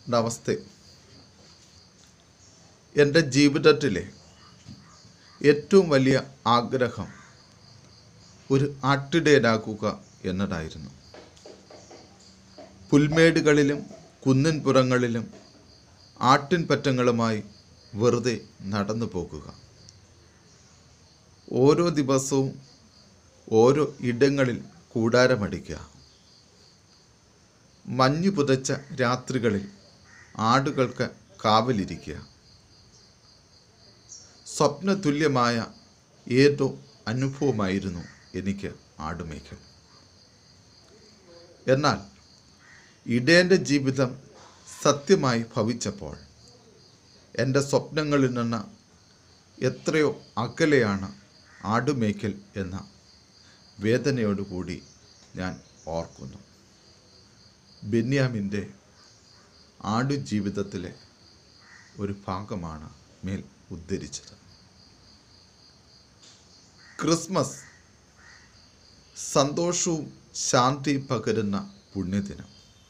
നമസ്തേ എൻ്റെ ജീവിതത്തിലെ ഏറ്റവും വലിയ ആഗ്രഹം ഒരു ആട്ടിടയനാക്കുക എന്നതായിരുന്നു പുൽമേടുകളിലും കുന്നിൻപുറങ്ങളിലും ആട്ടിൻപറ്റങ്ങളുമായി വെറുതെ നടന്നു പോകുക ഓരോ ദിവസവും ഓരോ ഇടങ്ങളിൽ കൂടാരമടിക്കുക മഞ്ഞു പുതച്ച രാത്രികളിൽ ആടുകൾക്ക് കാവലിരിക്കുക സ്വപ്നതുല്യമായ ഏതോ അനുഭവമായിരുന്നു എനിക്ക് ആടുമേക്കൽ എന്നാൽ ഇടേൻ്റെ ജീവിതം സത്യമായി ഭവിച്ചപ്പോൾ എൻ്റെ സ്വപ്നങ്ങളിൽ നിന്ന് എത്രയോ അകലെയാണ് ആടുമേക്കൽ എന്ന വേദനയോടുകൂടി ഞാൻ ഓർക്കുന്നു ബെന്യാമിൻ്റെ ആടുജീവിതത്തിലെ ഒരു ഭാഗമാണ് മേൽ ഉദ്ധരിച്ചത് ക്രിസ്മസ് സന്തോഷവും ശാന്തിയും പകരുന്ന പുണ്യദിനം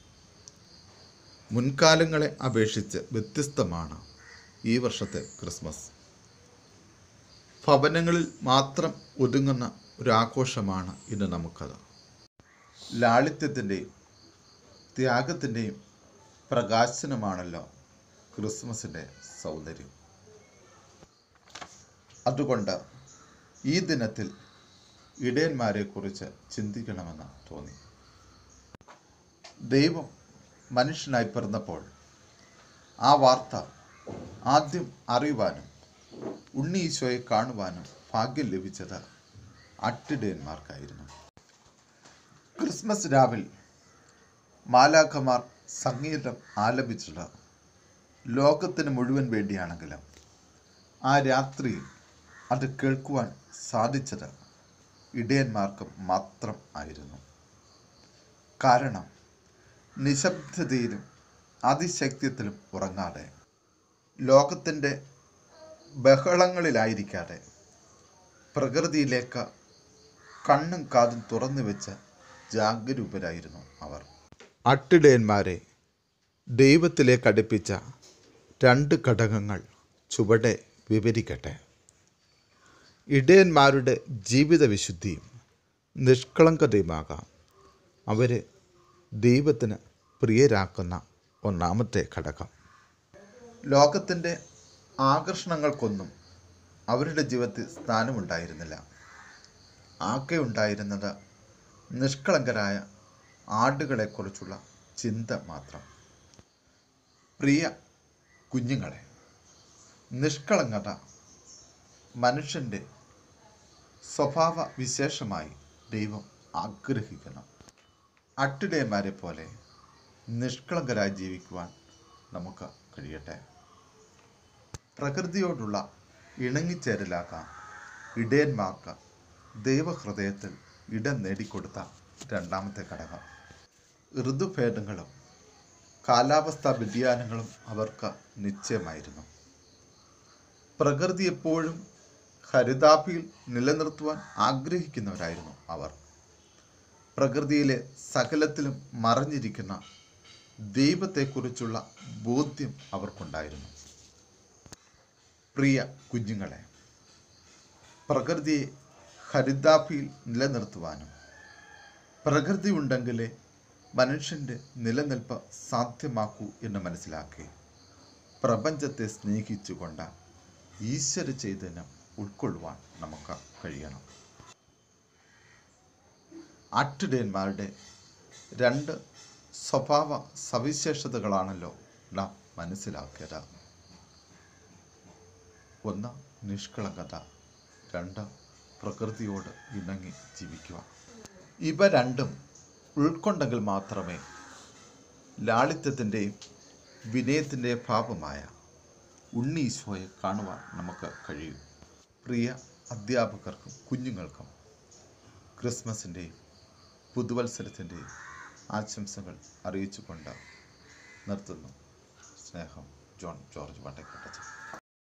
മുൻകാലങ്ങളെ അപേക്ഷിച്ച് വ്യത്യസ്തമാണ് ഈ വർഷത്തെ ക്രിസ്മസ് ഭവനങ്ങളിൽ മാത്രം ഒതുങ്ങുന്ന ഒരു ആഘോഷമാണ് ഇന്ന് നമുക്കത് ലാളിത്യത്തിൻ്റെയും ത്യാഗത്തിൻ്റെയും പ്രകാശനമാണല്ലോ ക്രിസ്മസിൻ്റെ സൗന്ദര്യം അതുകൊണ്ട് ഈ ദിനത്തിൽ ഇടയന്മാരെക്കുറിച്ച് ചിന്തിക്കണമെന്ന് തോന്നി ദൈവം മനുഷ്യനായി പിറന്നപ്പോൾ ആ വാർത്ത ആദ്യം അറിയുവാനും ഉണ്ണി ഈശോയെ കാണുവാനും ഭാഗ്യം ലഭിച്ചത് അട്ടിടയന്മാർക്കായിരുന്നു ക്രിസ്മസ് രാവിൽ മാലാഖമാർ സംഗീതം ആലപിച്ചത് ലോകത്തിന് മുഴുവൻ വേണ്ടിയാണെങ്കിലും ആ രാത്രി അത് കേൾക്കുവാൻ സാധിച്ചത് ഇടയന്മാർക്ക് മാത്രം ആയിരുന്നു കാരണം നിശബ്ദതയിലും അതിശക്തിയത്തിലും ഉറങ്ങാതെ ലോകത്തിൻ്റെ ബഹളങ്ങളിലായിരിക്കാതെ പ്രകൃതിയിലേക്ക് കണ്ണും കാതും തുറന്നു വെച്ച് ജാഗരൂപരായിരുന്നു അവർ അട്ടിടയന്മാരെ ദൈവത്തിലേക്ക് അടുപ്പിച്ച രണ്ട് ഘടകങ്ങൾ ചുവടെ വിവരിക്കട്ടെ ഇടയന്മാരുടെ ജീവിത വിശുദ്ധിയും നിഷ്കളങ്കതയുമാകാം അവരെ ദൈവത്തിന് പ്രിയരാക്കുന്ന ഒന്നാമത്തെ ഘടകം ലോകത്തിൻ്റെ ആകർഷണങ്ങൾക്കൊന്നും അവരുടെ ജീവിതത്തിൽ സ്ഥാനമുണ്ടായിരുന്നില്ല ആകെ ഉണ്ടായിരുന്നത് നിഷ്കളങ്കരായ ആടുകളെക്കുറിച്ചുള്ള ചിന്ത മാത്രം പ്രിയ കുഞ്ഞുങ്ങളെ നിഷ്കളങ്കത മനുഷ്യൻ്റെ സ്വഭാവ വിശേഷമായി ദൈവം ആഗ്രഹിക്കണം അട്ടിടയന്മാരെ പോലെ നിഷ്കളങ്കരായി ജീവിക്കുവാൻ നമുക്ക് കഴിയട്ടെ പ്രകൃതിയോടുള്ള ഇണങ്ങിച്ചേരലാകാം ഇടയന്മാർക്ക് ദൈവഹൃദയത്തിൽ ഇടം നേടിക്കൊടുത്ത രണ്ടാമത്തെ ഘടകം ഋതുഭേദങ്ങളും കാലാവസ്ഥാ വ്യതിയാനങ്ങളും അവർക്ക് നിശ്ചയമായിരുന്നു പ്രകൃതി എപ്പോഴും ഹരിതാഭിയിൽ നിലനിർത്തുവാൻ ആഗ്രഹിക്കുന്നവരായിരുന്നു അവർ പ്രകൃതിയിലെ സകലത്തിലും മറഞ്ഞിരിക്കുന്ന ദൈവത്തെക്കുറിച്ചുള്ള ബോധ്യം അവർക്കുണ്ടായിരുന്നു പ്രിയ കുഞ്ഞുങ്ങളെ പ്രകൃതിയെ ഹരിതാഭിയിൽ നിലനിർത്തുവാനും പ്രകൃതി ഉണ്ടെങ്കിലേ മനുഷ്യൻ്റെ നിലനിൽപ്പ് സാധ്യമാക്കൂ എന്ന് മനസ്സിലാക്കി പ്രപഞ്ചത്തെ സ്നേഹിച്ചുകൊണ്ട് ഈശ്വര ചൈതന്യം ഉൾക്കൊള്ളുവാൻ നമുക്ക് കഴിയണം ആട്ടിടയന്മാരുടെ രണ്ട് സ്വഭാവ സവിശേഷതകളാണല്ലോ നാം മനസ്സിലാക്കിയത് ഒന്ന് നിഷ്കളങ്കത രണ്ട് പ്രകൃതിയോട് ഇണങ്ങി ജീവിക്കുക ഇവ രണ്ടും ഉൾക്കൊണ്ടെങ്കിൽ മാത്രമേ ലാളിത്യത്തിൻ്റെയും വിനയത്തിൻ്റെയും ഭാവമായ ഉണ്ണീശോയെ കാണുവാൻ നമുക്ക് കഴിയൂ പ്രിയ അധ്യാപകർക്കും കുഞ്ഞുങ്ങൾക്കും ക്രിസ്മസിൻ്റെയും പുതുവത്സരത്തിൻ്റെയും ആശംസകൾ അറിയിച്ചുകൊണ്ട് നിർത്തുന്നു സ്നേഹം ജോൺ ജോർജ് വട്ടക്കട്ടച്ചൻ